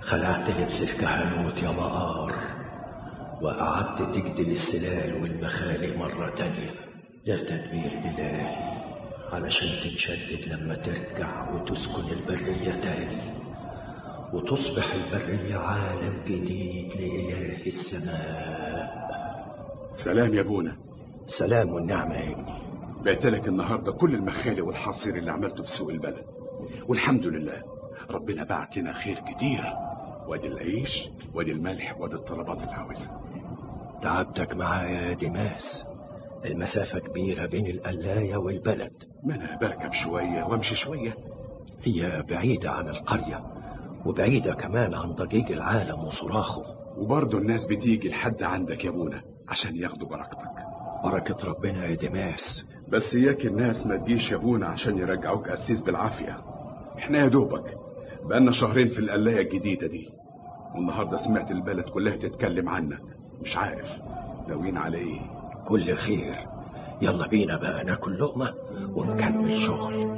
خلعت لبس الكهنوت يا مقار وقعدت تجدل السلال والمخالق مرة تانية ده تدبير إلهي علشان تتشدد لما ترجع وتسكن البرية تاني وتصبح البرية عالم جديد لإله السماء سلام يا ابونا سلام والنعمة يا ابني بعت لك النهارده كل المخالق والحصير اللي عملته في سوق البلد والحمد لله ربنا بعت لنا خير كتير وادي العيش وادي الملح وادي الطلبات اللي عاوزها تعبتك معايا يا دماس المسافة كبيرة بين القلاية والبلد ما انا بركب شويه وامشي شويه هي بعيدة عن القرية وبعيدة كمان عن ضجيج العالم وصراخه وبرضه الناس بتيجي لحد عندك يا ابونا عشان ياخدوا بركتك بركة ربنا يا دماس بس اياك الناس ما تجيش يا ابونا عشان يرجعوك قسيس بالعافيه احنا يا دوبك بقالنا شهرين في القلايه الجديده دي والنهارده سمعت البلد كلها تتكلم عنك مش عارف ناويين على ايه كل خير يلا بينا بقى ناكل لقمة ونكمل شغل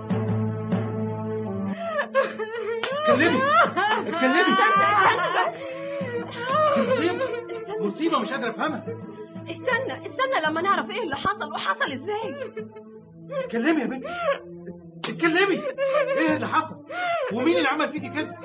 اتكلمي اتكلمي استنى استنى بس مصيبه استنى مصيبه مش قادر افهمها استنى استنى لما نعرف ايه اللي حصل وحصل ازاي اتكلمي يا بنتي اتكلمي ايه اللي حصل ومين اللي عمل فيكي كده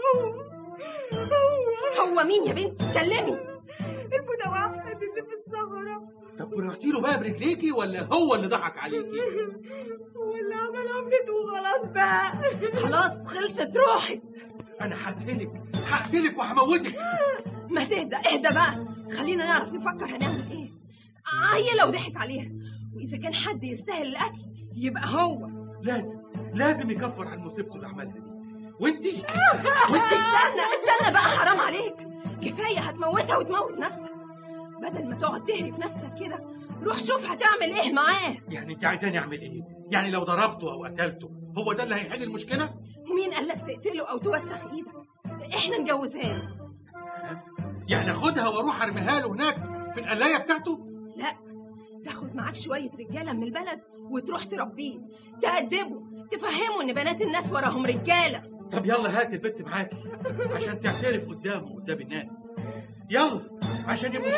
هو مين يا بنت اتكلمي المتوحد اللي في الثغرة طب ورحتي له بقى برجليكي ولا هو اللي ضحك عليكي واللي عمل عملته وخلاص بقى خلاص خلصت روحي انا هقتلك هقتلك وهموتك ما تهدى اهدى بقى خلينا نعرف نفكر هنعمل ايه عيلة وضحك عليها واذا كان حد يستاهل القتل يبقى هو لازم لازم يكفر عن مصيبته اللي عملها دي وانتي وانت استنى استنى بقى حرام عليك كفايه هتموتها وتموت نفسك بدل ما تقعد تهري في نفسك كده روح شوف هتعمل ايه معاه يعني انت عايزاني اعمل ايه يعني لو ضربته او قتلته هو ده اللي هيحل المشكله مين قال لك تقتله او توسخ ايدك احنا نجوزها له يعني اخدها واروح ارميها له هناك في القلايه بتاعته لا تاخد معاك شويه رجاله من البلد وتروح تربيه تأدبه تفهمه ان بنات الناس وراهم رجاله طب يلا هات البت معاكي عشان تعترف قدامه قدام الناس يلا عشان يبقوا